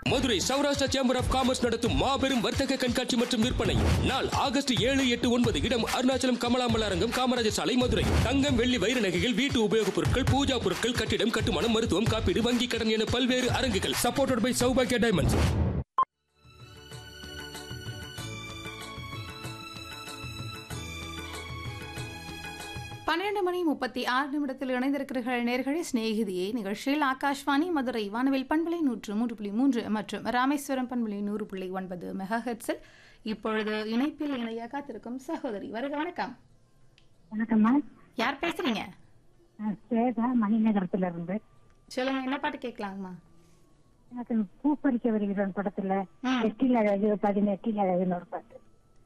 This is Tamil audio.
Madurai Sourashtra chamber of commerce நடத்தும் மாபெரும் வர்த்தக கண்காட்சி மற்றும் விற்பனை நாள் ஆகஸ்ட் ஏழு எட்டு ஒன்பது இடம் அருணாச்சலம் கமலாமல் அரங்கம் காமராஜர் சாலை மதுரை தங்கம் வெள்ளி வைர நகைகள் வீட்டு உபயோகப் பொருட்கள் பூஜா பொருட்கள் கட்டிடம் கட்டுமானம் மருத்துவம் காப்பீடு வங்கி கடன் என பல்வேறு அரங்குகள் சப்போர்ட்டட் பை சௌபாகியா டைமண்ட்ஸ் பன்னிரண்டு மணி முப்பத்தி ஆறு நிமிடத்தில் இணைந்திருக்கிறீர்கள் நேர்களே சிநேகிதியே நிகழ்ச்சியில் ஆகாஷ்வாணி மதுரை வானவில் பண்பலை நூற்று மூன்று புள்ளி மூன்று மற்றும் ராமேஸ்வரம் பண்பலை நூறு புள்ளி ஒன்பது மெகா ஹெட்ஸில் இப்பொழுது இணைப்பில் இணைய காத்திருக்கும் சகோதரி வருக வணக்கம் வணக்கம்மா யார் பேசுறீங்க நான் ஸ்வேதா மணிநகரத்துல இருந்து சொல்லுங்க என்ன பாட்டு கேட்கலாங்கம்மா எனக்கு பூ பறிக்க வருகிறோம் படத்துல ம். எட்டில் அழகு பதினெட்டில் அழகுன்னு ஒரு பாட்டு